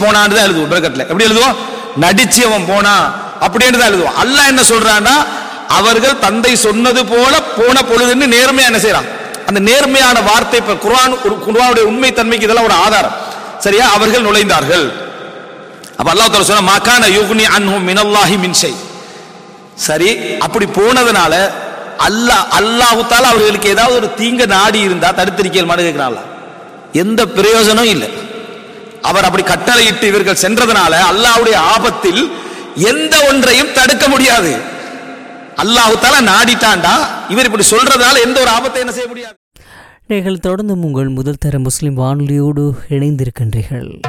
போனான்னு தான் எழுதுவோம் பிரக்கெட்ல எப்படி எழுதுவோம் நடிச்சு அவன் போனா அப்படின்னு தான் எழுதுவோம் அல்லாஹ் என்ன சொல்றான்னா அவர்கள் தந்தை சொன்னது போல போன பொழுதுன்னு நேர்மையா என்ன செய்யறான் அந்த நேர்மையான வார்த்தை இப்ப குர்ஆன் ஒரு குர்ஆனுடைய உண்மை தன்மைக்கு இதெல்லாம் ஒரு ஆதாரம் சரியா அவர்கள் நுழைந்தார்கள் அப்ப அல்லாஹ் தஆலா சொன்னா மகான யுக்னி அன்ஹும் மினல்லாஹி மின் ஷை சரி அப்படி போனதுனால அல்லாஹ் அல்லாஹு தாலா அவர்களுக்கு ஏதாவது ஒரு தீங்க நாடி இருந்தா தடுத்திருக்கல் மாதிரி கேட்கிறாங்களா எந்த பிரயோஜனம் இல்லை அவர் அப்படி கட்டளையிட்டு இவர்கள் சென்றதனால அல்லாஹ்வுடைய ஆபத்தில் எந்த ஒன்றையும் தடுக்க முடியாது அல்லாஹு தாலா நாடிட்டாண்டா இவர் இப்படி சொல்றதால எந்த ஒரு ஆபத்தை என்ன செய்ய முடியாது நீங்கள் தொடர்ந்து உங்கள் முதல் தர முஸ்லிம் வானொலியோடு இணைந்திருக்கின்றீர்கள்